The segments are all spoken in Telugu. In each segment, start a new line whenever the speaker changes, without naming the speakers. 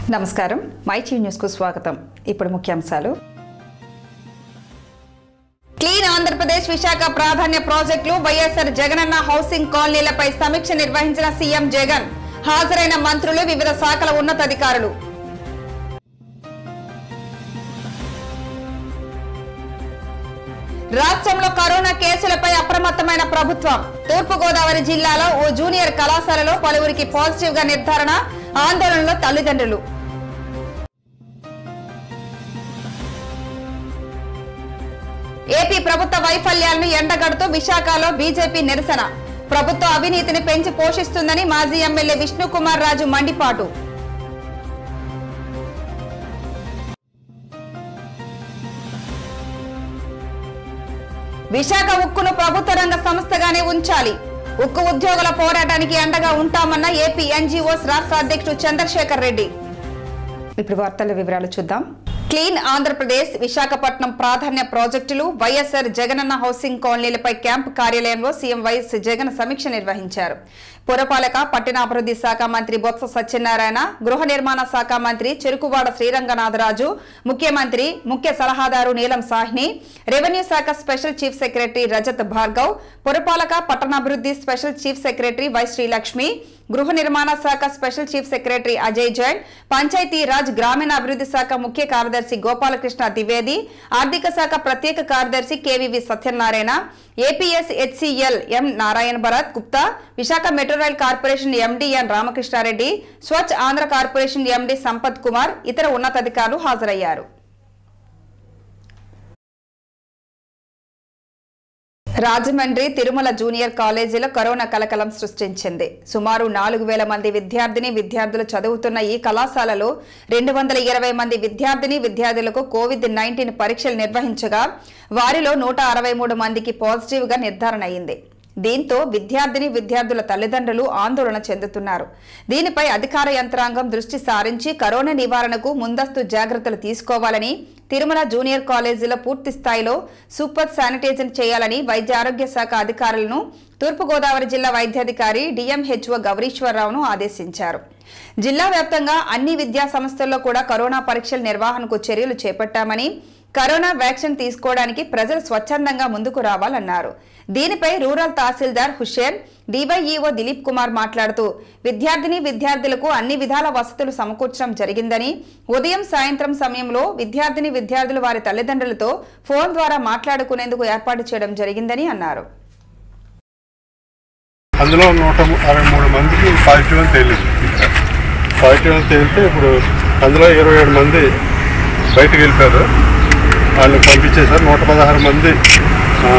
నమస్కారం మై టీ న్యూస్కు స్వాగతం ఇప్పుడు ముఖ్యాంశాలు క్లీన్ ఆంధ్రప్రదేశ్ విశాఖ ప్రాధాన్య ప్రాజెక్టులు వైఎస్ఆర్ జగనన్న హౌసింగ్ కాలనీలపై సమీక్ష నిర్వహించిన సీఎం జగన్ హాజరైన మంత్రులు వివిధ శాఖల ఉన్నతాధికారులు రాష్ట్రంలో కరోనా కేసులపై అప్రమత్తమైన ప్రభుత్వం తూర్పుగోదావరి జిల్లాలో ఓ జూనియర్ కళాశాలలో పలువురికి పాజిటివ్ గా నిర్ధారణ ఆందోళనలో తల్లిదండ్రులు ఏపీ ప్రభుత్వ వైఫల్యాలను ఎండగడుతూ విశాఖలో బీజేపీ నిరసన ప్రభుత్వ అవినీతిని పెంచి పోషిస్తుందని మాజీ ఎమ్మెల్యే విష్ణుకుమార్ రాజు మండిపాటు విశాఖ ఉక్కును ప్రభుత్వ రంగ సంస్థగానే ఉంచాలి ఉక్కు ఉద్యోగుల పోరాటానికి అండగా ఉంటామన్న ఏపీ ఎన్జీఓస్ రాష్ట్ర అధ్యక్షుడు చంద్రశేఖర్ రెడ్డి ఇప్పుడు వార్తల వివరాలు చూద్దాం క్లీన్ ఆంధ్రప్రదేశ్ విశాఖపట్నం ప్రాధాన్య ప్రాజెక్టులు వైఎస్ఆర్ జగనన్న హౌసింగ్ కాలనీలపై క్యాంపు కార్యాలయంలో సీఎం వైఎస్ జగన్ సమీక్ష నిర్వహించారు పురపాలక పట్టణాభివృద్ధి శాఖ మంత్రి బొత్స సత్యనారాయణ గృహ నిర్మాణ శాఖ మంత్రి చెరుకువాడ శ్రీరంగనాథరాజు ముఖ్యమంత్రి ముఖ్య సలహాదారు నీలం సాహ్ని రెవెన్యూ శాఖ special chief secretary Rajat Bhargav పురపాలక పట్టణాభివృద్ధి special chief secretary Y Srilakshmi గృహ నిర్మాణ శాఖ special chief secretary Ajay Jain Panchayati Raj గ్రామీణాభివృద్ధి శాఖ ముఖ్య కార్యదర్శి గోపాలకృష్ణ ద్వివేది ఆర్థిక శాఖ ప్రత్యేక కార్యదర్శి KVV Satyanarayana APS HCL M Narayana Bharat Gupta Visakha metro rail corporation MD N Ramakrishna Reddy Swachh Andhra corporation MD Sampath Kumar ఇతర ఉన్నతాధికారులు హాజరయ్యారు రాజమండ్రి తిరుమల జూనియర్ కాలేజీలో కరోనా కలకలం సృష్టించింది సుమారు నాలుగు వేల మంది విద్యార్థిని విద్యార్థులు చదువుతున్న ఈ కళాశాలలో రెండు వందల ఇరవై మంది విద్యార్థిని విద్యార్థులకు కోవిడ్ నైన్టీన్ పరీక్షలు నిర్వహించగా వారిలో నూట అరవై మూడు మందికి పాజిటివ్ గా నిర్ధారణ అయింది దీంతో విద్యార్థిని విద్యార్థుల తల్లిదండ్రులు ఆందోళన చెందుతున్నారు దీనిపై అధికార యంత్రాంగం దృష్టి సారించి కరోనా నివారణకు ముందస్తు జాగ్రత్తలు తీసుకోవాలని తిరుమల జూనియర్ కాలేజీలో పూర్తి స్థాయిలో సూపర్ శానిటైజర్ చేయాలని వైద్య ఆరోగ్య శాఖ అధికారులను తూర్పుగోదావరి జిల్లా వైద్యాధికారి డిఎంహెచ్ఓ గౌరీశ్వరరావును ఆదేశించారు జిల్లా వ్యాప్తంగా అన్ని విద్యా సంస్థల్లో కూడా కరోనా పరీక్షల నిర్వహణకు చర్యలు చేపట్టామని కరోనా వ్యాక్సిన్ తీసుకోవడానికి ప్రజలు స్వచ్ఛందంగా ముందుకు రావాలన్నారు దీనిపై రూరల్ తహసీల్దార్ హుషేన్ డివైఈఓ దిలీప్ కుమార్ మాట్లాడుతూ విద్యార్థిని విద్యార్థులకు అన్ని విధాల వసతులు సమకూర్చడం జరిగిందని ఉదయం సాయంత్రం సమయంలో విద్యార్థిని విద్యార్థులు వారి తల్లిదండ్రులతో ఫోన్ ద్వారా మాట్లాడుకునేందుకు ఏర్పాటు చేయడం జరిగిందని అన్నారు
అందులో నూట ము- అరవై మూడు మందికి పాజిటివ్ అని తేలింది పాజిటివ్ అని తేలితే ఇప్పుడు అందులో ఇరవై ఏడు మంది బయటకు వెళ్ళిపోయారు వాళ్ళు పంపించేశారు నూట పదహారు మంది ఆ,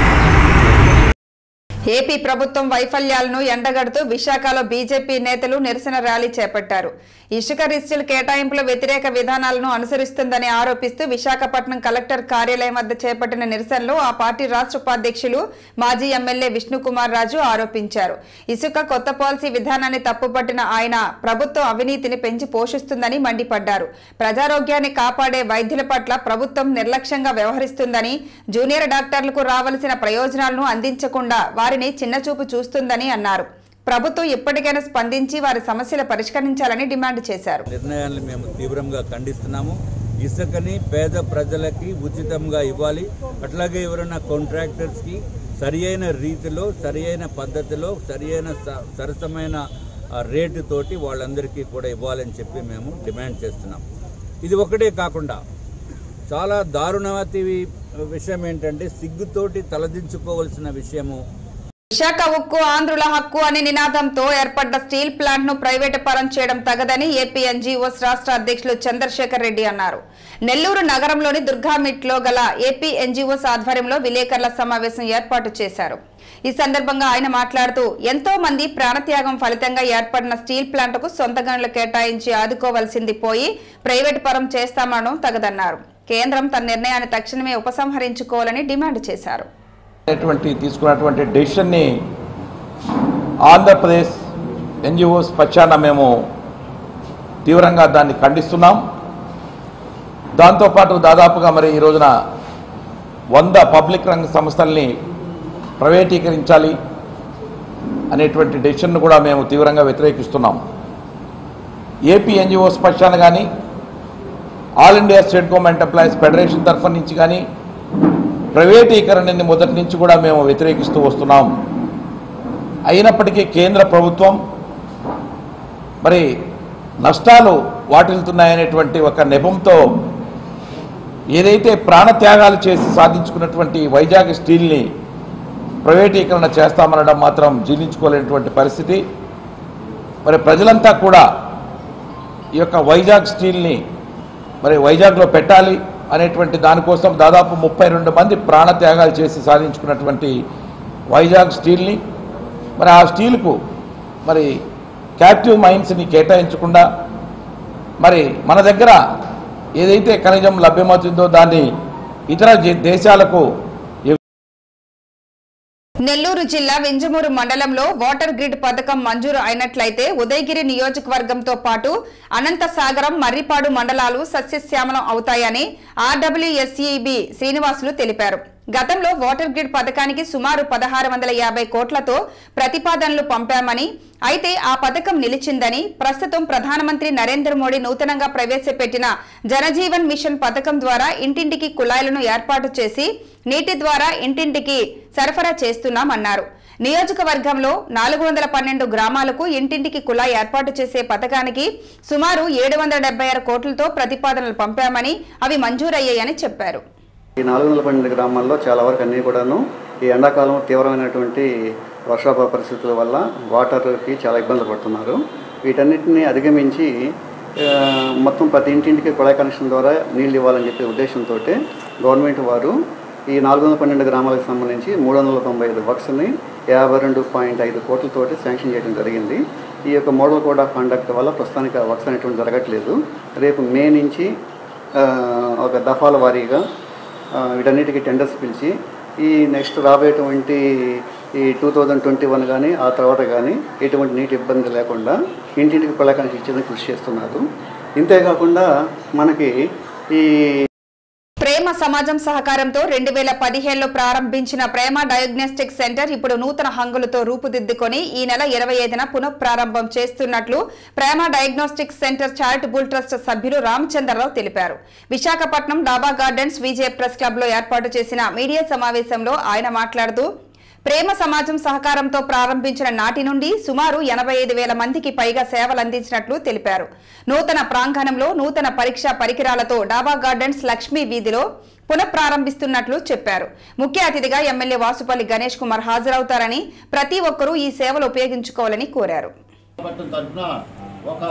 ఏపీ ప్రభుత్వం వైఫల్యాలను ఎండగడుతూ విశాఖలో బీజేపీ నేతలు నిరసన ర్యాలీ చేపట్టారు ఇసుక రిస్టుల కేటాయింపుల వ్యతిరేక విధానాలను అనుసరిస్తుందని ఆరోపిస్తూ విశాఖపట్నం కలెక్టర్ కార్యాలయం వద్ద చేపట్టిన నిరసనలో ఆ పార్టీ రాష్ట్ర ఉపాధ్యక్షులు మాజీ ఎమ్మెల్యే విష్ణుకుమార్ రాజు ఆరోపించారు ఇసుక కొత్త పాలసీ విధానాన్ని తప్పుపట్టిన ఆయన ప్రభుత్వం అవినీతిని పెంచి పోషిస్తుందని మండిపడ్డారు ప్రజారోగ్యాన్ని కాపాడే వైద్యుల పట్ల ప్రభుత్వం నిర్లక్ష్యంగా వ్యవహరిస్తుందని జూనియర్ డాక్టర్లకు రావలసిన ప్రయోజనాలను అందించకుండా వారిని చిన్నచూపు చూస్తుందని అన్నారు ప్రభుత్వం ఇప్పటికైనా స్పందించి వారి సమస్యలు పరిష్కరించాలని డిమాండ్ చేశారు
నిర్ణయాన్ని మేము తీవ్రంగా ఖండిస్తున్నాము ఇసుకని పేద ప్రజలకి ఉచితంగా ఇవ్వాలి అట్లాగే ఎవరైనా కాంట్రాక్టర్స్కి సరి అయిన రీతిలో సరి అయిన పద్ధతిలో సరి అయిన స- సరసమైన ఆ, రేటుతోటి వాళ్ళందరికీ కూడా ఇవ్వాలని చెప్పి మేము డిమాండ్ చేస్తున్నాం ఇది ఒకటే కాకుండా చాలా దారుణవతి విషయం ఏంటంటే సిగ్గుతోటి తలదించుకోవాల్సిన విషయము
విశాఖ ఉక్కు ఆంధ్రుల హక్కు అనే నినాదంతో ఏర్పడ్డ స్టీల్ ప్లాంట్ ను ప్రైవేటు పరం చేయడం తగదని ఏపీ ఎన్జీఓస్ రాష్ట్ర అధ్యక్షులు చంద్రశేఖర్ రెడ్డి అన్నారు నెల్లూరు నగరంలోని దుర్గామిట్లో గల ఏపీ ఎన్జీఓస్ ఆధ్వర్యంలో విలేకరుల సమావేశం ఏర్పాటు చేశారు ఈ సందర్భంగా ఆయన మాట్లాడుతూ ఎంతో మంది ప్రాణత్యాగం ఫలితంగా ఏర్పడిన స్టీల్ ప్లాంట్కు సొంత గనులు కేటాయించి ఆదుకోవాల్సింది పోయి ప్రైవేటు పరం చేస్తామనడం తగదన్నారు కేంద్రం తన నిర్ణయాన్ని తక్షణమే ఉపసంహరించుకోవాలని డిమాండ్ చేశారు
అనేటువంటి తీసుకున్నటువంటి డెసిషన్ని ఆంధ్రప్రదేశ్ ఎన్జిఓస్ పక్షాన మేము తీవ్రంగా దాన్ని ఖండిస్తున్నాం దాంతోపాటు దాదాపుగా మరి ఈ రోజున వంద పబ్లిక్ రంగ సంస్థల్ని ప్రైవేటీకరించాలి అనేటువంటి డెసిషన్ను కూడా మేము తీవ్రంగా వ్యతిరేకిస్తున్నాం ఏపీ ఎన్జిఓస్ పక్షాన కానీ all India state government employees federation తరఫు నుంచి కానీ ప్రైవేటీకరణని మొదటి నుంచి కూడా మేము వ్యతిరేకిస్తూ వస్తున్నాం అయినప్పటికీ కేంద్ర ప్రభుత్వం మరి నష్టాలు వాటిల్తున్నాయనేటువంటి ఒక నెపంతో ఏదైతే ప్రాణత్యాగాలు చేసి సాధించుకున్నటువంటి వైజాగ్ స్టీల్ని ప్రైవేటీకరణ చేస్తామనడం మాత్రం జీర్ణించుకోలేనటువంటి పరిస్థితి మరి ప్రజలంతా కూడా ఈ యొక్క వైజాగ్ స్టీల్ని మరి వైజాగ్లో పెట్టాలి అనేటువంటి దానికోసం దాదాపు ముప్పై రెండు మంది ప్రాణత్యాగాలు చేసి సాధించుకున్నటువంటి వైజాగ్ స్టీల్ని మరి ఆ స్టీల్కు మరి క్యాప్టివ్ మైన్స్ని కేటాయించకుండా మరి మన దగ్గర ఏదైతే ఖనిజం లభ్యమవుతుందో దాన్ని ఇతర జే- దేశాలకు
నెల్లూరు జిల్లా వింజమూరు మండలంలో వాటర్ గ్రిడ్ పథకం మంజూరు అయినట్లయితే ఉదయగిరి నియోజకవర్గంతో పాటు అనంతసాగరం మర్రిపాడు మండలాలు సస్యశ్యామలం అవుతాయని ఆర్డబ్ల్యూఎస్ఈబి శ్రీనివాసులు తెలిపారు గతంలో వాటర్ గ్రిడ్ పథకానికి సుమారు పదహారు వందల యాభై కోట్లతో ప్రతిపాదనలు పంపామని అయితే ఆ పథకం నిలిచిందని ప్రస్తుతం ప్రధానమంత్రి నరేంద్ర మోడీ నూతనంగా ప్రవేశపెట్టిన జనజీవన్ మిషన్ పథకం ద్వారా ఇంటింటికి కుళాయిలను ఏర్పాటు చేసి నీటి ద్వారా ఇంటింటికి సరఫరా చేస్తున్నామన్నారు నియోజకవర్గంలో నాలుగు వందల పన్నెండు గ్రామాలకు ఇంటింటికి కుళాయి ఏర్పాటు చేసే పథకానికి సుమారు ఏడు వందల డెబ్బై ఆరు కోట్లతో ప్రతిపాదనలు పంపామని అవి మంజూరయ్యాయని చెప్పారు
ఈ నాలుగు వందల పన్నెండు గ్రామాల్లో చాలా వరకు అన్నీ కూడాను ఈ ఎండాకాలం తీవ్రమైనటువంటి వర్షాభావ పరిస్థితుల వల్ల వాటర్కి చాలా ఇబ్బందులు పడుతున్నారు వీటన్నిటిని అధిగమించి ఆ, మొత్తం ప్రతి ఇంటింటికి కుళాయి కనెక్షన్ ద్వారా నీళ్ళు ఇవ్వాలని చెప్పే ఉద్దేశంతో గవర్నమెంట్ వారు ఈ నాలుగు వందల పన్నెండు గ్రామాలకు సంబంధించి మూడు వందల తొంభై ఐదు వర్క్స్ని యాభై రెండు పాయింట్ ఐదు కోట్లతోటి శాంక్షన్ చేయడం జరిగింది ఈ యొక్క మోడల్ కోడ్ ఆఫ్ కండక్ట్ వల్ల ప్రస్తుతానికి ఆ వర్క్స్ అనేటువంటి జరగట్లేదు రేపు మే నుంచి ఆ, ఒక దఫాల వారీగా ఆ, వీటన్నిటికీ టెండర్స్ పిలిచి ఈ నెక్స్ట్ రాబోయేటువంటి ఈ టూ థౌజండ్ ట్వంటీ వన్ కానీ ఆ తర్వాత కానీ ఎటువంటి నీటి ఇబ్బంది లేకుండా ఇంటింటికి పిల్లకానికి ఇచ్చేందుకు కృషి చేస్తున్నారు ఇంతేకాకుండా మనకి ఈ
ప్రేమ సమాజం సహకారంతో రెండు వేల పదిహేనులో ప్రారంభించిన ప్రేమ డయాగ్నోస్టిక్ సెంటర్ ఇప్పుడు నూతన హంగులతో రూపుదిద్దుకొని ఈ నెల ఇరవై ఐదున పునఃప్రారంభం చేస్తున్నట్లు Prema diagnostic centre charitable trust సభ్యులు రామచంద్రరావు తెలిపారు విశాఖపట్నం డాబా గార్డెన్స్ విజయ ప్రెస్ క్లబ్ లో ఏర్పాటు చేసిన మీడియా సమావేశంలో ఆయన మాట్లాడుతూ ప్రేమ సమాజం సహకారంతో ప్రారంభించిన నాటి నుండి సుమారు ఎనభై ఐదు వేల మందికి పైగా సేవలు అందించినట్లు తెలిపారు నూతన ప్రాంగణంలో నూతన పరీక్షా పరికరాలతో డాబా గార్డెన్స్ లక్ష్మీ వీధిలో పునఃప్రారంభిస్తున్నట్లు చెప్పారు ముఖ్య అతిథిగా ఎమ్మెల్యే వాసుపల్లి గణేష్ కుమార్ హాజరవుతారని ప్రతి ఒక్కరూ ఈ సేవలు ఉపయోగించుకోవాలని కోరారు
పట్టణం తరఫున ఒక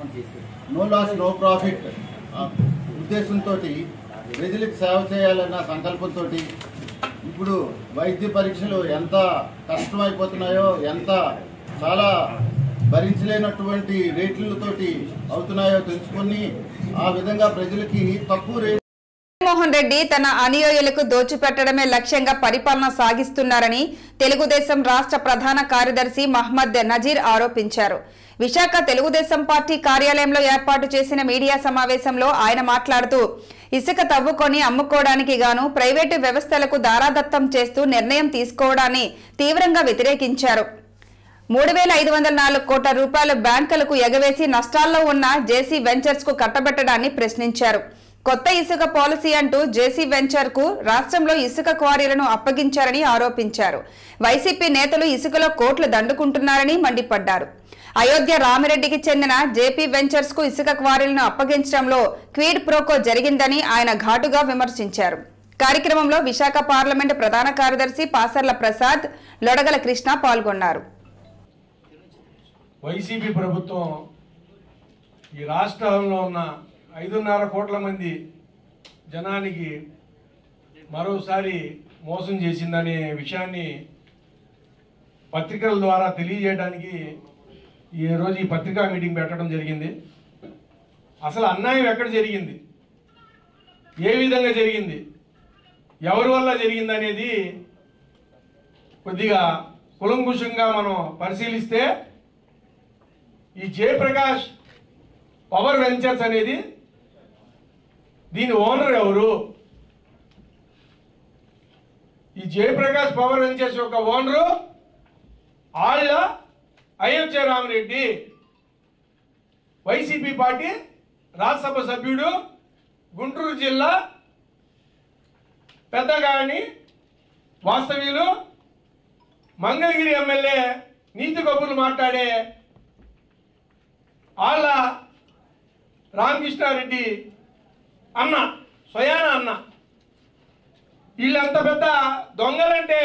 నో లాస్ నో ప్రాఫిట్ ఉద్దేశంతో ప్రజలకు సేవ చేయాలన్న సంకల్పంతో ఇప్పుడు వైద్య పరీక్షలు ఎంత కష్టమైపోతున్నాయో ఎంత చాలా భరించలేనటువంటి రేట్లతోటి అవుతున్నాయో తెలుసుకొని ఆ విధంగా ప్రజలకి తక్కువ రేట్
జగన్మోహన్ రెడ్డి తన అనుయోయులకు దోచిపెట్టడమే లక్ష్యంగా పరిపాలన సాగిస్తున్నారని తెలుగుదేశం రాష్ట్ర ప్రధాన కార్యదర్శి మహ్మద్ నజీర్ ఆరోపించారు విశాఖ తెలుగుదేశం పార్టీ కార్యాలయంలో ఏర్పాటు చేసిన మీడియా సమావేశంలో ఆయన మాట్లాడుతూ ఇసుక తవ్వుకొని అమ్ముకోవడానికి గాను ప్రైవేటు వ్యవస్థలకు దారాదత్తం చేస్తూ నిర్ణయం తీసుకోవడాన్ని తీవ్రంగా వ్యతిరేకించారు మూడు వేల ఐదు వందల నాలుగు కోట్ల రూపాయలు బ్యాంకులకు ఎగవేసి నష్టాల్లో ఉన్న జేసీ వెంచర్స్ కు కట్టబెట్టడాన్ని ప్రశ్నించారు కొత్త ఇసుక పాలసీ అంటూ జేసీ వెంచర్ కు రాష్ట్రంలో ఇసుక క్వారీలను అప్పగించారని ఆరోపించారు వైసీపీ నేతలు ఇసుకలో కోట్లు దండుకుంటున్నారని మండిపడ్డారు అయోధ్య రామిరెడ్డికి చెందిన జేపీ వెంచర్స్ కు ఇసుక క్వారీలను అప్పగించడంలో క్వీడ్ ప్రోకో జరిగిందని ఆయన ఘాటుగా విమర్శించారు కార్యక్రమంలో విశాఖ పార్లమెంటు ప్రధాన కార్యదర్శి పాసర్ల ప్రసాద్ లొడగల కృష్ణ పాల్గొన్నారు
వైసీపీ ప్రభుత్వం ఈ రాష్ట్రంలో ఉన్న ఐదున్నర కోట్ల మంది జనానికి మరోసారి మోసం చేసిందనే విషయాన్ని పత్రికల ద్వారా తెలియజేయడానికి ఈ రోజు ఈ పత్రికా మీటింగ్ పెట్టడం జరిగింది అసలు అన్యాయం ఎక్కడ జరిగింది ఏ విధంగా జరిగింది ఎవరి వల్ల జరిగింది అనేది కొద్దిగా కులంకుశంగా మనం పరిశీలిస్తే ఈ జయప్రకాష్ పవర్ వెంచర్స్ అనేది దీని ఓనర్ ఎవరు ఈ జయప్రకాష్ పవర్ వెంచర్స్ యొక్క owner Alla Ayodhya Ramareddy YCP party Rajya Sabha సభ్యుడు గుంటూరు జిల్లా పెద్దగాని వాస్తవ్యులు మంగళగిరి ఎమ్మెల్యే నీతి కబుర్లు మాట్లాడే ఆళ్ళ రామకృష్ణారెడ్డి అన్న స్వయాన అన్న వీళ్ళంత పెద్ద దొంగలంటే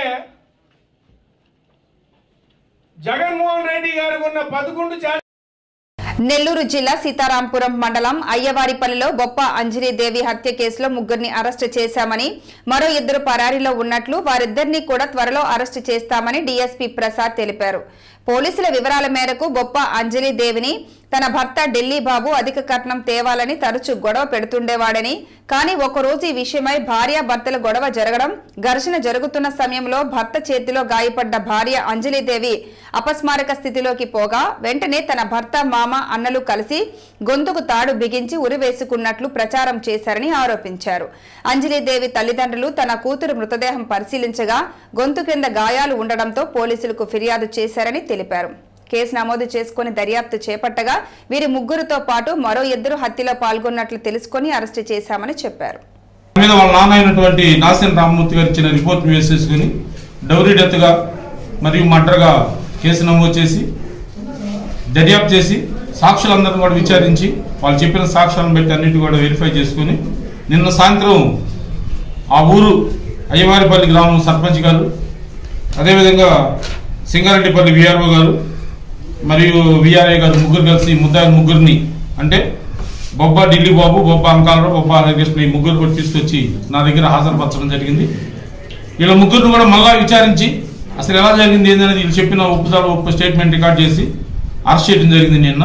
జగన్మోహన్ రెడ్డి గారికి ఉన్న పదకొండు ఛార్జ్
నెల్లూరు జిల్లా సీతారాంపురం మండలం అయ్యవారిపల్లిలో బొప్ప అంజనీదేవి హత్య కేసులో ముగ్గురిని అరెస్టు చేశామని మరో ఇద్దరు పరారీలో ఉన్నట్లు వారిద్దరినీ కూడా త్వరలో అరెస్టు చేస్తామని డీఎస్పీ ప్రసాద్ తెలిపారు పోలీసుల వివరాల మేరకు బొప్ప అంజలిదేవిని తన భర్త ఢిల్లీ బాబు అధిక కట్నం తేవాలని తరచూ గొడవ పెడుతుండేవాడని కానీ ఒకరోజు ఈ విషయమై భార్య భర్తల గొడవ జరగడం ఘర్షణ జరుగుతున్న సమయంలో భర్త చేతిలో గాయపడ్డ భార్య అంజలిదేవి అపస్మారక స్థితిలోకి పోగా వెంటనే తన భర్త మామ అన్నలు కలిసి గొంతుకు తాడు బిగించి ఉరివేసుకున్నట్లు ప్రచారం చేశారని ఆరోపించారు అంజలిదేవి తల్లిదండ్రులు తన కూతురు మృతదేహం పరిశీలించగా గొంతు కింద గాయాలు ఉండడంతో పోలీసులకు ఫిర్యాదు చేశారని తెలిపారు కేసు నమోదు చేసుకుని దర్యాప్తు చేపట్టగా వీరి ముగ్గురుతో పాటు మరో ఇద్దరు హత్యలో పాల్గొన్నట్లు తెలుసుకుని అరెస్టు చేశామని చెప్పారు
మీద వాళ్ళ నాన్న అయినటువంటి నాసిన్ రామ్మూర్తి గారు ఇచ్చిన రిపోర్ట్ వేసేసుకుని డౌరీ డెత్గా మరియు మర్డర్గా కేసు నమోదు చేసి దర్యాప్తు చేసి సాక్షులందరిని కూడా విచారించి వాళ్ళు చెప్పిన సాక్ష్యాలను బట్టి అన్నిటి కూడా వెరిఫై చేసుకుని నిన్న సాయంత్రం ఆ ఊరు అయ్యవారిపల్లి గ్రామం సర్పంచ్ గారు అదేవిధంగా సింగారెడ్డిపల్లి విఆర్ఓ గారు మరియు విఆర్ఏ గారు ముగ్గురు కలిసి ముద్దాయి ముగ్గురిని అంటే బొబ్బ ఢిల్లీ బాబు బొబ్బ అంకాలరావు బొబ్బ హరికృష్ణ ఈ ముగ్గురు కూడా తీసుకొచ్చి నా దగ్గర హాజరుపరచడం జరిగింది వీళ్ళ ముగ్గురిని కూడా మళ్ళా విచారించి అసలు ఎలా జరిగింది ఏందనేది వీళ్ళు చెప్పిన ఒప్పుసారి ఒప్పు స్టేట్మెంట్ రికార్డ్ చేసి అరెస్ట్ చేయడం జరిగింది నిన్న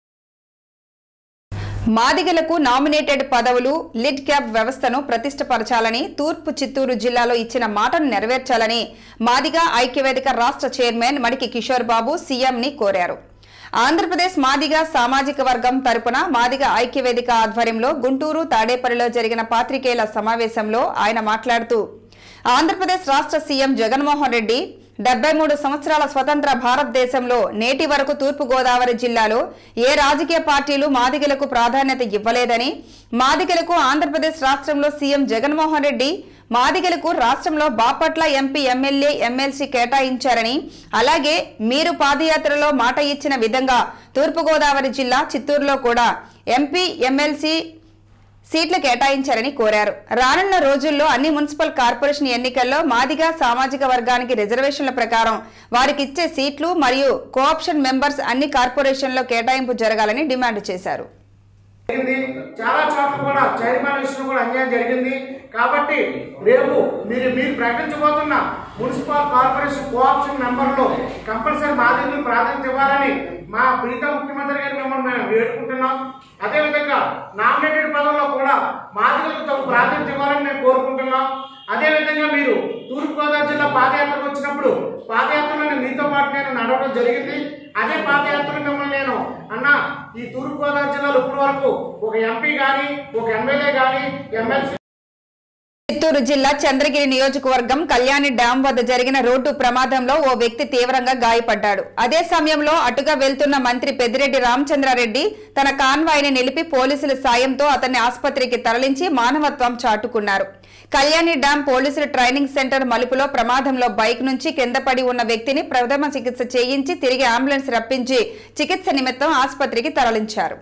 మాదిగలకు నామినేటెడ్ పదవులు లిడ్ క్యాబ్ వ్యవస్థను ప్రతిష్టపరచాలని తూర్పు చిత్తూరు జిల్లాలో ఇచ్చిన మాటను నెరవేర్చాలని మాదిగ ఐక్యవేదిక రాష్ట్ర చైర్మన్ మడికి కిషోర్ బాబు సీఎంని కోరారు ఆంధ్రప్రదేశ్ మాదిగ సామాజిక వర్గం తరపున మాదిగ ఐక్యవేదిక ఆధ్వర్యంలో గుంటూరు తాడేపల్లిలో జరిగిన పాత్రికేయుల సమావేశంలో ఆయన మాట్లాడుతూ ఆంధ్రప్రదేశ్ రాష్ట్ర సీఎం జగన్మోహన్ రెడ్డి డెబ్బై మూడు సంవత్సరాల స్వతంత్ర భారతదేశంలో నేటి వరకు తూర్పు గోదావరి జిల్లాలో ఏ రాజకీయ పార్టీలు మాదిగలకు ప్రాధాన్యత ఇవ్వలేదని మాదిగలకు ఆంధ్రప్రదేశ్ రాష్ట్రంలో సీఎం జగన్మోహన్ రెడ్డి మాదిగలకు రాష్ట్రంలో బాపట్ల ఎంపీ ఎమ్మెల్యే ఎమ్మెల్సీ కేటాయించారని అలాగే మీరు పాదయాత్రలో మాట ఇచ్చిన విధంగా తూర్పుగోదావరి జిల్లా చిత్తూరులో కూడా ఎంపీ ఎమ్మెల్సీ సీట్లు కేటాయించారని కోరారు రానున్న రోజుల్లో అన్ని మున్సిపల్ కార్పొరేషన్ ఎన్నికల్లో మాదిగా సామాజిక వర్గానికి రిజర్వేషన్ల ప్రకారం వారికి ఇచ్చే సీట్లు మరియు కోఆప్షన్ మెంబర్స్ అన్ని కార్పొరేషన్లో కేటాయింపు జరగాలని డిమాండ్ చేశారు
జరిగింది చాలా చోట్ల కూడా చైర్మన్ విషయంలో కూడా అన్యాయం జరిగింది కాబట్టి రేపు మీరు మీరు ప్రకటించబోతున్న మున్సిపల్ కార్పొరేషన్ కోఆప్షన్ మెంబర్లో కంపల్సరీ బాధ్యతలు ప్రాధాన్యత ఇవ్వాలని మా ప్రీత ముఖ్యమంత్రి గారి మిమ్మల్ని మేము వేడుకుంటున్నాం అదేవిధంగా నామినేటెడ్ పదవుల్లో కూడా మాదిగలకు తమ ప్రాధాన్యత ఇవ్వాలని మేము కోరుకుంటున్నాం అదేవిధంగా మీరు తూర్పుగోదావరి జిల్లా పాదయాత్రకు వచ్చినప్పుడు పాదయాత్రలో నేను మీతో పాటు నేను నడవడం జరిగింది అదే పాదయాత్రలో మిమ్మల్ని నేను అన్న ఈ తూర్పుగోదావరి జిల్లాలో ఇప్పటి వరకు ఒక ఎంపీ కానీ ఒక ఎమ్మెల్యే కానీ ఎమ్మెల్సీ
చిత్తూరు జిల్లా చంద్రగిరి నియోజకవర్గం కళ్యాణి డ్యాం వద్ద జరిగిన రోడ్డు ప్రమాదంలో ఓ వ్యక్తి తీవ్రంగా గాయపడ్డాడు అదే సమయంలో అటుగా వెళ్తున్న మంత్రి పెద్దిరెడ్డి రామచంద్రారెడ్డి తన కాన్వాయ్ని నిలిపి పోలీసుల సాయంతో అతన్ని ఆసుపత్రికి తరలించి మానవత్వం చాటుకున్నారు కళ్యాణి డ్యాం పోలీసుల ట్రైనింగ్ సెంటర్ మలుపులో ప్రమాదంలో బైక్ నుంచి కింద పడి ఉన్న వ్యక్తిని ప్రథమ చికిత్స చేయించి తిరిగి అంబులెన్స్ రప్పించి చికిత్స నిమిత్తం ఆసుపత్రికి తరలించారు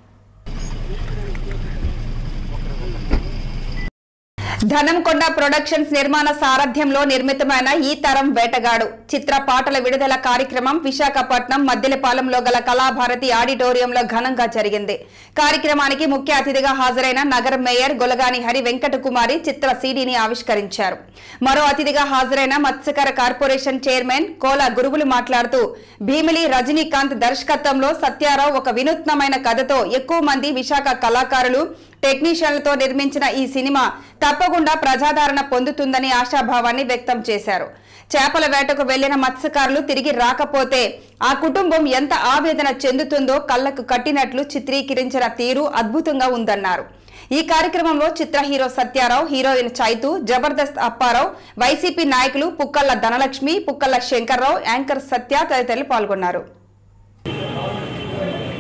ధనంకొండ ప్రొడక్షన్స్ నిర్మాణ సారథ్యంలో నిర్మితమైన ఈ తరం వేటగాడు చిత్ర పాటల విడుదల కార్యక్రమం విశాఖపట్నం మద్దెలపాలెంలో గల కళాభారతి ఆడిటోరియంలో ఘనంగా జరిగింది కార్యక్రమానికి ముఖ్య అతిథిగా హాజరైన నగర మేయర్ గొలగాని హరి వెంకట కుమారి చిత్ర సీడీని ఆవిష్కరించారు మరో అతిథిగా హాజరైన మత్స్యకార కార్పొరేషన్ చైర్మన్ కోల గురువులు మాట్లాడుతూ భీమిలి రజనీకాంత్ దర్శకత్వంలో సత్యారావు ఒక వినూత్నమైన కథతో ఎక్కువ మంది విశాఖ కళాకారులు టెక్నీషియన్లతో నిర్మించిన ఈ సినిమా తప్పకుండా ప్రజాదరణ పొందుతుందని ఆశాభావాన్ని వ్యక్తం చేశారు చేపల వేటకు వెళ్లిన మత్స్యకారులు తిరిగి రాకపోతే ఆ కుటుంబం ఎంత ఆవేదన చెందుతుందో కళ్లకు కట్టినట్లు చిత్రీకరించిన తీరు అద్భుతంగా ఉందన్నారు ఈ కార్యక్రమంలో చిత్ర hero Satyarao heroine Chaitu Jabardasth Apparao YCP నాయకులు పుక్కల్ల ధనలక్ష్మి పుక్కల్ల శంకర్రావు యాంకర్ సత్య తదితరులు పాల్గొన్నారు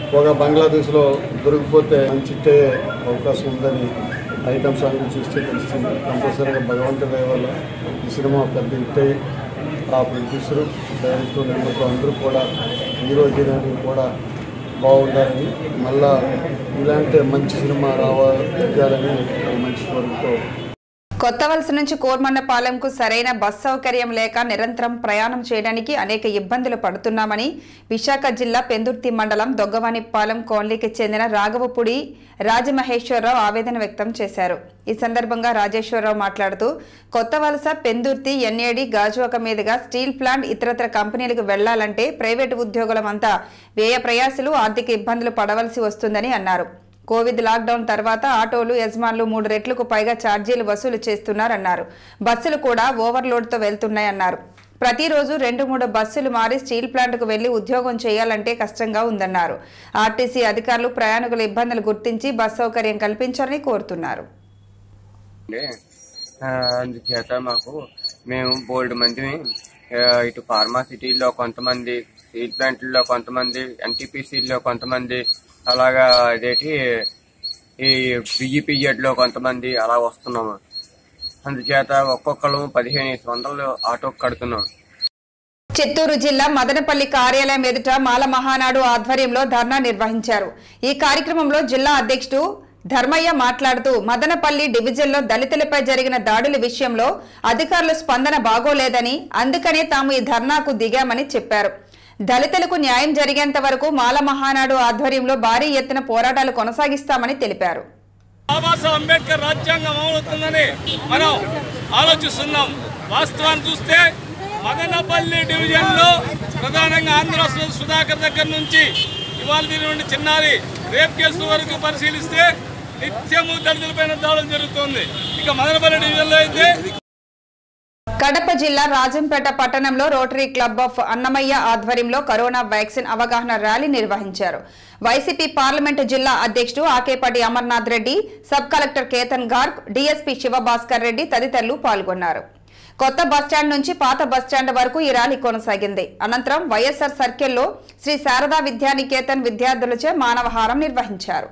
పొగ బంగ్లాదేశ్లో దొరికిపోతే మంచి హిట్ అయ్యే అవకాశం ఉందని ఐటమ్ సాంగ్ చూస్తే తెలుస్తుంది కంపల్సరీగా భగవంతుడి దయ వల్ల ఈ సినిమా పెద్ద హిట్ అయ్యి ఆ ప్రొడ్యూసరు డైరెక్టర్ నిర్మాతలు అందరూ కూడా హీరో హీరోయిన్ కూడా బాగుండాలని మళ్ళా ఇలాంటి మంచి సినిమా రావాలని మంచి కోరికతో
కొత్త వలస నుంచి కోర్మన్నపాలెంకు సరైన బస్ సౌకర్యం లేక నిరంతరం ప్రయాణం చేయడానికి అనేక ఇబ్బందులు పడుతున్నామని విశాఖ జిల్లా పెందుర్తి మండలం దొగ్గవానిపాలెం కోన్లీకి చెందిన రాఘవపుడి రాజమహేశ్వరరావు ఆవేదన వ్యక్తం చేశారు ఈ సందర్భంగా రాజేశ్వరరావు మాట్లాడుతూ కొత్త వలస పెందుర్తి ఎన్ఏడి గాజువాక మీదుగా స్టీల్ ప్లాంట్ ఇతరత్ర కంపెనీలకు వెళ్లాలంటే ప్రైవేటు ఉద్యోగులమంతా వ్యయ ప్రయాసలు ఆర్థిక ఇబ్బందులు పడవలసి వస్తుందని అన్నారు కోవిడ్ లాక్డౌన్ తర్వాత ఆటోలు యజమానులు మూడు రెట్లకు పైగా ఛార్జీలు వసూలు చేస్తున్నారన్నారు బస్సులు కూడా ఓవర్లోడ్తో వెళ్తున్నాయన్నారు ప్రతిరోజు రెండు మూడు బస్సులు మారి స్టీల్ ప్లాంట్కు వెళ్లి ఉద్యోగం చేయాలంటే కష్టంగా ఉందన్నారు ఆర్టీసీ అధికారులు ప్రయాణికుల ఇబ్బందులు గుర్తించి బస్ సౌకర్యం కల్పించాలని కోరుతున్నారు
ఆ, అందుచేత మాకు మేము బోల్డ్ మంది ఆ, ఇటు ఫార్మాసిటీల్లో కొంతమంది స్టీల్ ప్లాంట్లలో కొంతమంది ఎన్టీపీసీల్లో కొంతమంది అలాగా అదేటి ఈ బిఈపిజెడ్ లో కొంతమంది అలా వస్తున్నాము అందుచేత ఒక్కొక్కరు పదిహేను వందలు ఆటో కడుతున్నాం
చిత్తూరు జిల్లా మదనపల్లి కార్యాలయం ఎదుట మాల మహానాడు ఆధ్వర్యంలో ధర్నా నిర్వహించారు ఈ కార్యక్రమంలో జిల్లా అధ్యక్షుడు ధర్మయ్య మాట్లాడుతూ మదనపల్లి డివిజన్లో దళితులపై జరిగిన దాడుల విషయంలో అధికారుల స్పందన బాగోలేదని అందుకనే తాము ఈ ధర్నాకు దిగామని చెప్పారు దళితులకు న్యాయం జరిగేంత వరకు మాల మహానాడు ఆధ్వర్యంలో భారీ ఎత్తున పోరాటాలు కొనసాగిస్తామని తెలిపారు
బాబాసాహెబ్ అంబేద్కర్ రాజ్యాంగం అమలవుతుందని మనం ఆలోచిస్తున్నాం వాస్తవాన్ని చూస్తే మదనపల్లి డివిజన్లో ప్రధానంగా ఆంధ్ర సు- సుధాకర్ దగ్గర నుంచి ఇవాళ దీని నుండి చిన్నారి రేప్ కేసు వరకు పరిశీలిస్తే నిత్యము దళితులపైన దాడులు జరుగుతోంది ఇక మదనపల్లి డివిజన్లో అయితే
కడప జిల్లా రాజంపేట పట్టణంలో రోటరీ క్లబ్ ఆఫ్ అన్నమయ్య ఆధ్వర్యంలో కరోనా వ్యాక్సిన్ అవగాహన ర్యాలీ నిర్వహించారు వైసీపీ పార్లమెంటు జిల్లా అధ్యక్షుడు Akepati Amarnath Reddy sub collector Ketan Garg DSP Sivabhaskar Reddy తదితరులు పాల్గొన్నారు కొత్త బస్టాండ్ నుంచి పాత బస్టాండ్ వరకు ఈ ర్యాలీ కొనసాగింది అనంతరం వైఎస్ఆర్ సర్కిల్లో శ్రీ శారదా విద్యానికేతన్ విద్యార్థులచే మానవహారం నిర్వహించారు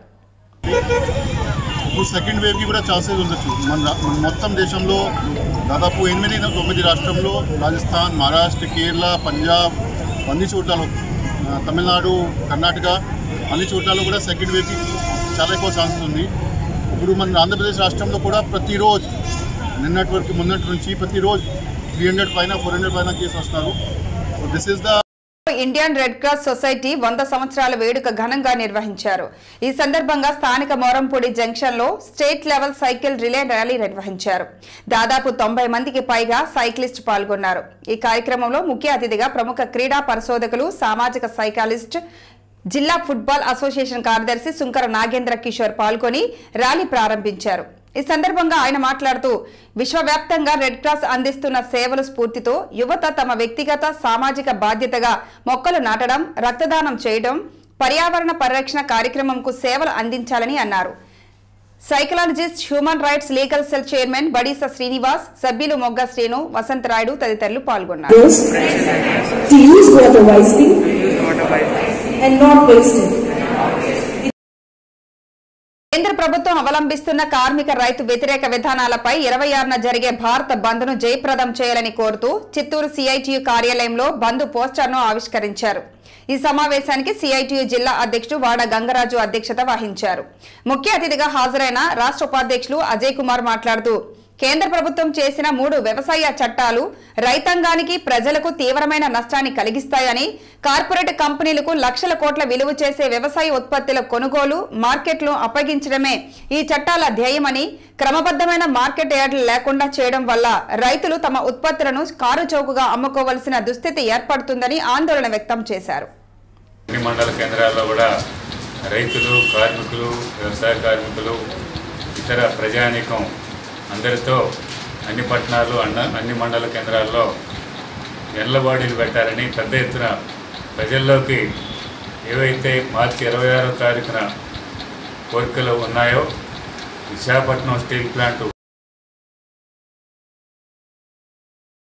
ఇప్పుడు సెకండ్ వేవ్కి కూడా ఛాన్సెస్ ఉండొచ్చు మన రా- మన మొత్తం దేశంలో దాదాపు ఎనిమిది తొమ్మిది రాష్ట్రంలో రాజస్థాన్ మహారాష్ట్ర కేరళ పంజాబ్ అన్ని చోట్లలో ఆ, తమిళనాడు కర్ణాటక అన్ని చోట్లలో కూడా సెకండ్ వేవ్కి చాలా ఎక్కువ ఛాన్సెస్ ఉంది ఇప్పుడు మన ఆంధ్రప్రదేశ్ రాష్ట్రంలో కూడా ప్రతిరోజు నిన్నటి వరకు మొన్నటి నుంచి ప్రతిరోజు త్రీ హండ్రెడ్ పైన ఫోర్ హండ్రెడ్ పైన కేసు వస్తున్నారు so this is the
Indian red cross society వంద సంవత్సరాల వేడుక ఘనంగా నిర్వహించారు ఈ సందర్భంగా స్థానిక మోరంపూడి జంక్షన్ లో state level cycle relay rally నిర్వహించారు దాదాపు తొంభై మందికి పైగా సైక్లిస్ట్ పాల్గొన్నారు ఈ కార్యక్రమంలో ముఖ్య అతిథిగా ప్రముఖ క్రీడా పరిశోధకులు సామాజిక సైకాలిస్ట్ జిల్లా ఫుట్బాల్ అసోసియేషన్ కార్యదర్శి సుంకర నాగేంద్ర కిషోర్ పాల్గొని ర్యాలీ ప్రారంభించారు ఈ సందర్భంగా ఆయన మాట్లాడుతూ విశ్వవ్యాప్తంగా రెడ్ క్రాస్ అందిస్తున్న సేవల స్ఫూర్తితో యువత తమ వ్యక్తిగత సామాజిక బాధ్యతగా మొక్కలు నాటడం రక్తదానం చేయడం పర్యావరణ పరిరక్షణ కార్యక్రమంకు సేవలు అందించాలని అన్నారు psychologist human rights legal cell chairman Badisa Srinivas సభ్యులు మొగ్గ శ్రీను వసంతరాయుడు తదితరులు పాల్గొన్నారు
Those to use water wisely and not waste it.
కేంద్ర ప్రభుత్వం అవలంబిస్తున్న కార్మిక రైతు వ్యతిరేక విధానాలపై ఇరవై ఆరున జరిగే భారత బంద్ ను జయప్రదం చేయాలని కోరుతూ చిత్తూరు సిఐటియు కార్యాలయంలో బంద్ పోస్టర్ను ఆవిష్కరించారు ఈ సమావేశానికి సిఐటియు జిల్లా అధ్యక్షుడు వాడ గంగరాజు అధ్యక్షత వహించారు ముఖ్య అతిథిగా హాజరైన రాష్ట్ర ఉపాధ్యక్షులు అజయ్ కుమార్ మాట్లాడుతూ కేంద్ర ప్రభుత్వం చేసిన మూడు వ్యవసాయ చట్టాలు రైతాంగానికి ప్రజలకు తీవ్రమైన నష్టాన్ని కలిగిస్తాయని కార్పొరేట్ కంపెనీలకు లక్షల కోట్ల విలువ చేసే వ్యవసాయ ఉత్పత్తుల కొనుగోలు మార్కెట్లు అప్పగించడమే ఈ చట్టాల ధ్యేయమని క్రమబద్ధమైన మార్కెట్ యార్డులు లేకుండా చేయడం వల్ల రైతులు తమ ఉత్పత్తులను కారు చౌకగా అమ్ముకోవలసిన దుస్థితి ఏర్పడుతుందని ఆందోళన వ్యక్తం చేశారు
అన్ని మండల కేంద్రాల్లో కూడా రైతులు కార్మికులు వ్యవసాయ కార్మికులు ఇతర ప్రజానీకం అందరితో అన్ని పట్టణాలు అన్న అన్ని మండల కేంద్రాల్లో ఎల్లబాడీలు పెట్టారని పెద్ద ఎత్తున ప్రజల్లోకి ఏవైతే మార్చి ఇరవై ఆరో తారీఖున కోరికలు ఉన్నాయో విశాఖపట్నం స్టీల్ ప్లాంట్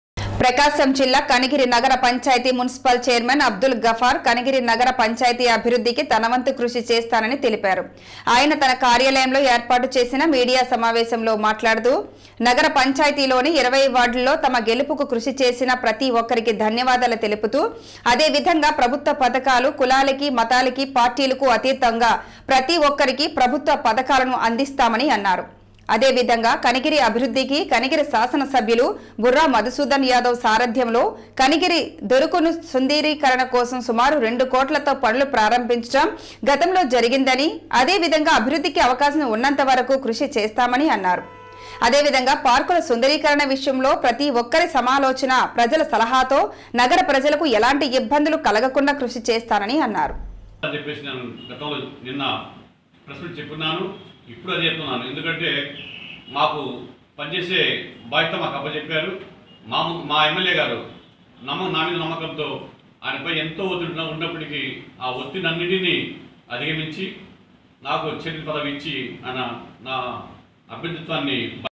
ప్రకాశం జిల్లా కనిగిరి నగర పంచాయతీ మున్సిపల్ చైర్మన్ అబ్దుల్ గఫార్ కనిగిరి నగర పంచాయతీ అభివృద్ధికి తన వంతు కృషి చేస్తానని తెలిపారు ఆయన తన కార్యాలయంలో ఏర్పాటు చేసిన మీడియా సమావేశంలో మాట్లాడుతూ నగర పంచాయతీలోని ఇరవై వార్డుల్లో తమ గెలుపుకు కృషి చేసిన ప్రతి ఒక్కరికి ధన్యవాదాలు తెలుపుతూ అదేవిధంగా ప్రభుత్వ పథకాలు కులాలకి మతాలకి పార్టీలకు అతీతంగా ప్రతి ఒక్కరికి ప్రభుత్వ పథకాలను అందిస్తామని అన్నారు అదేవిధంగా కనిగిరి అభివృద్ధికి కనిగిరి శాసనసభ్యులు బుర్రా మధుసూదన్ యాదవ్ సారథ్యంలో కనిగిరి దొరుకును సుందరీకరణ కోసం సుమారు రెండు కోట్లతో పనులు ప్రారంభించడం గతంలో జరిగిందని అదేవిధంగా అభివృద్ధికి అవకాశం ఉన్నంత వరకు కృషి చేస్తామని అన్నారు అదేవిధంగా పార్కుల సుందరీకరణ విషయంలో ప్రతి ఒక్కరి సమాలోచన ప్రజల సలహాతో నగర ప్రజలకు ఎలాంటి ఇబ్బందులు కలగకుండా కృషి చేస్తానని అన్నారు
అని చెప్పేసి నేను గతంలో నిన్న ప్రెస్ మీట్ చెప్పున్నాను ఇప్పుడు అదే చెప్తున్నాను ఎందుకంటే మాకు పనిచేసే బాధ్యత మాకు అప్పచెప్పారు మా ము- మా ఎమ్మెల్యే గారు నమ్మ నా మీద నమ్మకంతో ఆయనపై ఎంతో ఒత్తిడి ఉన్న- ఉన్నప్పటికీ ఆ ఒత్తిడినన్నిటినీ అధిగమించి నాకు చర్య పదవి ఇచ్చి ఆయన నా అభ్యర్థిత్వాన్ని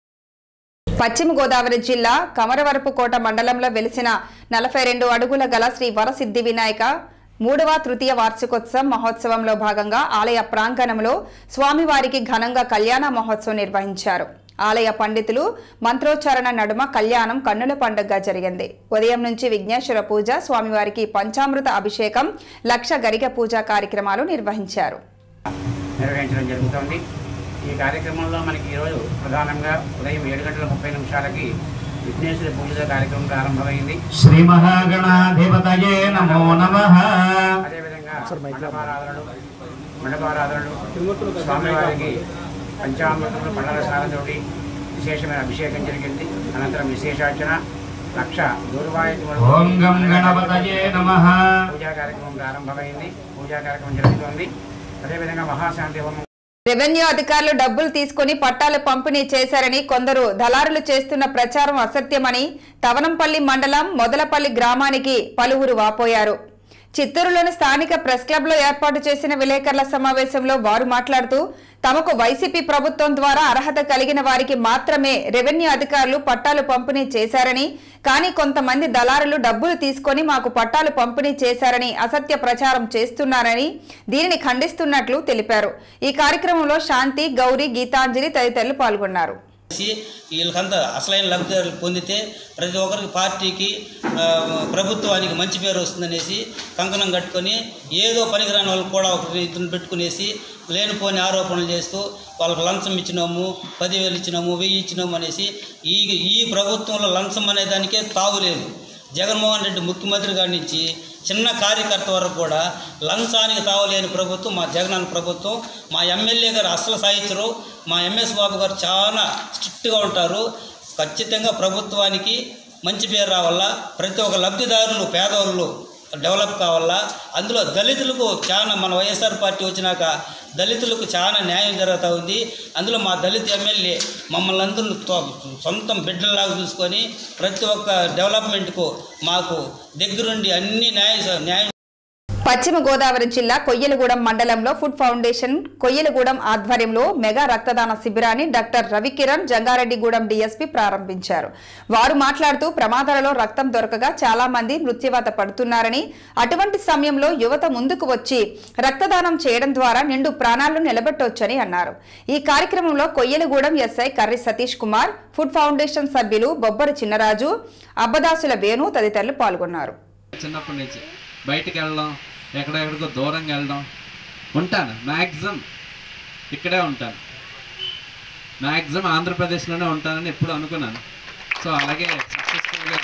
పశ్చిమ గోదావరి జిల్లా కమరవరపుకోట మండలంలో వెలిసిన నలభై రెండు అడుగుల గల శ్రీ వరసిద్ధి వినాయక మూడవ తృతీయ వార్షికోత్సవం మహోత్సవంలో భాగంగా ఆలయ ప్రాంగణంలో స్వామివారికి ఘనంగా కళ్యాణ మహోత్సవం నిర్వహించారు ఆలయ పండితులు మంత్రోచ్చారణ నడుమ కళ్యాణం కన్నుల పండుగగా జరిగింది ఉదయం నుంచి విఘ్నేశ్వర పూజ స్వామివారికి పంచామృత అభిషేకం లక్ష గరిక పూజ కార్యక్రమాలు నిర్వహించారు
నిర్వహించడం జరుగుతోంది ఈ కార్యక్రమంలో మనకి ఈరోజు ప్రధానంగా ఉదయం ఏడు గంటల ముప్పై నిమిషాలకి విఘ్నేశ్వర పూజ కార్యక్రమం ప్రారంభమైంది
శ్రీ మహాగణాధిపతయే నమో నమ
అదేవిధంగా మండపారాధనలు మండపారాధనలు స్వామివారికి పంచామృతములు పండల స్నానంతోటి విశేషమైన అభిషేకం జరిగింది అనంతరం విశేషార్చన లక్ష దూర్వాయుధములు
ఓం గం గణపతయే నమః
పూజా కార్యక్రమం ప్రారంభమైంది పూజా కార్యక్రమం జరుగుతోంది అదేవిధంగా మహాశాంతి హోమం
రెవెన్యూ అధికారులు డబ్బులు తీసుకుని పట్టాలు పంపిణీ చేశారని కొందరు దళారులు చేస్తున్న ప్రచారం అసత్యమని తవనంపల్లి మండలం మొదలపల్లి గ్రామానికి పలువురు వాపోయారు చిత్తూరులోని స్థానిక ప్రెస్ క్లబ్ లో ఏర్పాటు చేసిన విలేకరుల సమావేశంలో వారు మాట్లాడుతూ తమకు వైసీపీ ప్రభుత్వం ద్వారా అర్హత కలిగిన వారికి మాత్రమే రెవెన్యూ అధికారులు పట్టాలు పంపిణీ చేశారని కానీ కొంతమంది దళారులు డబ్బులు తీసుకొని మాకు పట్టాలు పంపిణీ చేశారని అసత్య ప్రచారం చేస్తున్నారని దీనిని ఖండిస్తున్నట్లు తెలిపారు ఈ కార్యక్రమంలో శాంతి గౌరీ గీతాంజలి తదితరులు పాల్గొన్నారు
చేసి వీళ్ళకంతా అసలైన లబ్ధిదారులు పొందితే ప్రతి ఒక్కరికి పార్టీకి ఆ, ప్రభుత్వానికి మంచి పేరు వస్తుందనేసి కంకణం కట్టుకొని ఏదో పనికిరాని వాళ్ళు కూడా ఒకరిని ఇద్దరు పెట్టుకునేసి లేనిపోని ఆరోపణలు చేస్తూ వాళ్ళకి లంచం ఇచ్చినాము పదివేలు ఇచ్చినాము వెయ్యి ఇచ్చినాము అనేసి ఈ ఈ ప్రభుత్వంలో లంచం అనే దానికే తావులేదు జగన్మోహన్ రెడ్డి ముఖ్యమంత్రి గారి నుంచి చిన్న కార్యకర్త వరకు కూడా లంచానికి తావలేని ప్రభుత్వం మా జగనన్న ప్రభుత్వం మా ఎమ్మెల్యే గారు అసలు సాయించరు మా ఎంఎస్ బాబు గారు చాలా స్ట్రిక్ట్గా ఉంటారు ఖచ్చితంగా ప్రభుత్వానికి మంచి పేరు రావాలా ప్రతి ఒక్క లబ్ధిదారులు పేదవాళ్ళు డెవలప్ కావాలా అందులో దళితులకు చాలా మన వైఎస్ఆర్ పార్టీ వచ్చినాక దళితులకు చాలా న్యాయం జరుగుతూ ఉంది అందులో మా దళిత ఎమ్మెల్యే మమ్మల్ని అందరూ తో- సొంతం బిడ్డల్లాగా చూసుకొని ప్రతి ఒక్క డెవలప్మెంట్కు మాకు దగ్గరుండి అన్ని న్యాయ న్యాయం
పశ్చిమ గోదావరి జిల్లా కొయ్యలగూడెం మండలంలో ఫుడ్ ఫౌండేషన్ కొయ్యలగూడెం ఆధ్వర్యంలో మెగా రక్తదాన శిబిరాన్ని డాక్టర్ రవికిరణ్ జంగారెడ్డిగూడెం డీఎస్పీ ప్రారంభించారు వారు మాట్లాడుతూ ప్రమాదాలలో రక్తం దొరకగా చాలా మంది మృత్యువాత పడుతున్నారని అటువంటి సమయంలో యువత ముందుకు వచ్చి రక్తదానం చేయడం ద్వారా నిండు ప్రాణాలను నిలబెట్టొచ్చని అన్నారు ఈ కార్యక్రమంలో Koyyalagudem SI Karri Satish Kumar food foundation సభ్యులు బొబ్బరి చిన్నరాజు అబ్బదాసుల వేణు తదితరులు పాల్గొన్నారు
చిన్నప్పటి నుంచి బయటికి వెళ్ళడం ఎక్కడెక్కడికో దూరంగా వెళ్ళడం ఉంటాను మ్యాక్సిమం ఇక్కడే ఉంటాను మ్యాక్సిమం ఆంధ్రప్రదేశ్లోనే ఉంటానని ఎప్పుడు అనుకున్నాను సో అలాగే సక్సెస్ఫుల్గా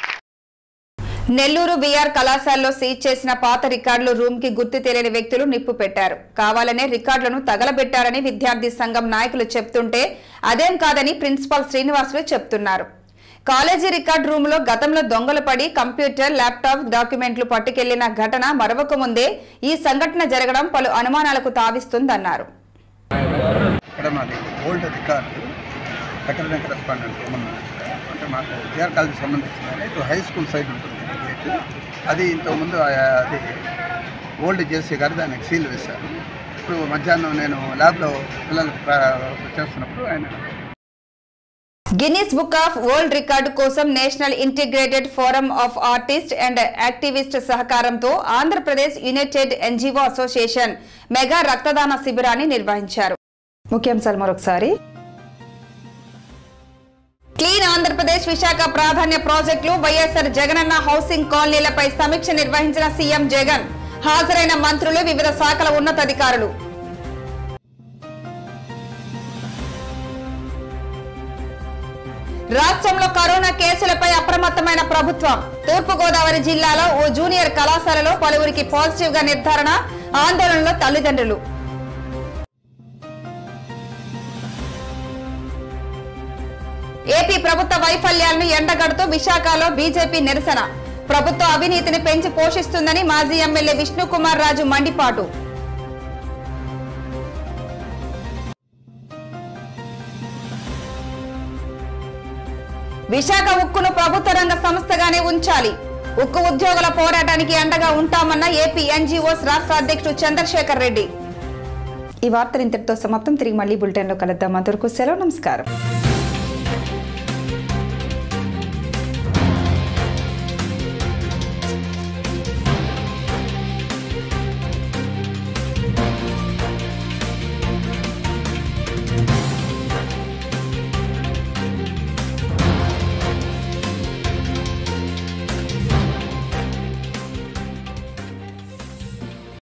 నెల్లూరు బీఆర్ కళాశాలలో సీజ్ చేసిన పాత రికార్డులు రూమ్ కి గుర్తు తెలియని వ్యక్తులు నిప్పు పెట్టారు కావాలనే రికార్డులను తగలబెట్టారని విద్యార్థి సంఘం నాయకులు చెప్తుంటే అదేం కాదని ప్రిన్సిపాల్ శ్రీనివాసులు చెప్తున్నారు కాలేజీ రికార్డ్ రూమ్ లో గతంలో దొంగలు పడి కంప్యూటర్ ల్యాప్టాప్ డాక్యుమెంట్లు పట్టుకెళ్లిన ఘటన మరవక ముందే ఈ సంఘటన జరగడం పలు అనుమానాలకు తావిస్తుందన్నారు
ఇక్కడ మాది ఓల్డ్ రికార్డు అకాడమిక్ కరెస్పాండెంట్ ఏమన్నా అంటే మాకు బిఆర్ కాలేజీకి సంబంధించిన ఇటు హై స్కూల్ సైడ్ ఉంటుంది గేట్ అది ఇంతకుముందు ఆ- అది ఓల్డ్ జేసీ గారు దానికి సీల్ వేశారు ఇప్పుడు మధ్యాహ్నం నేను ల్యాబ్లో పిల్లలు ప్రా- చేస్తున్నప్పుడు ఆయన
Guinness book of world record కోసం national integrated forum of artist and activist సహకారంతో Andhra Pradesh united NGO association mega రక్తదాన శిబిరాన్ని నిర్వహించారు ముఖ్యాంశాలు మరొకసారి క్లీన్ ఆంధ్రప్రదేశ్ విశాఖ ప్రాధాన్య ప్రాజెక్టులు వైఎస్ఆర్ జగనన్న హౌసింగ్ కాలనీలపై సమీక్ష నిర్వహించిన సీఎం జగన్ హాజరైన మంత్రులు వివిధ శాఖల ఉన్నతాధికారులు రాష్ట్రంలో కరోనా కేసులపై అప్రమత్తమైన ప్రభుత్వం తూర్పుగోదావరి జిల్లాలో ఓ జూనియర్ కళాశాలలో పలువురికి పాజిటివ్ గా నిర్ధారణ ఆందోళనలో తల్లిదండ్రులు ఏపీ ప్రభుత్వ వైఫల్యాలను ఎండగడుతూ విశాఖలో బీజేపీ నిరసన ప్రభుత్వ అవినీతిని పెంచి పోషిస్తుందని మాజీ ఎమ్మెల్యే విష్ణుకుమార్ రాజు మండిపాటు విశాఖ ఉక్కును ప్రభుత్వ రంగ సంస్థగానే ఉంచాలి ఉక్కు ఉద్యోగుల పోరాటానికి అండగా ఉంటామన్న ఏపీ ఎన్జీఓస్ రాష్ట్ర అధ్యక్షుడు చంద్రశేఖర్ రెడ్డి ఈ వార్తలు ఇంతటితో సమాప్తం తిరిగి మళ్ళీ బులెటిన్లో కలుద్దాం అంతవరకు సెలవు నమస్కారం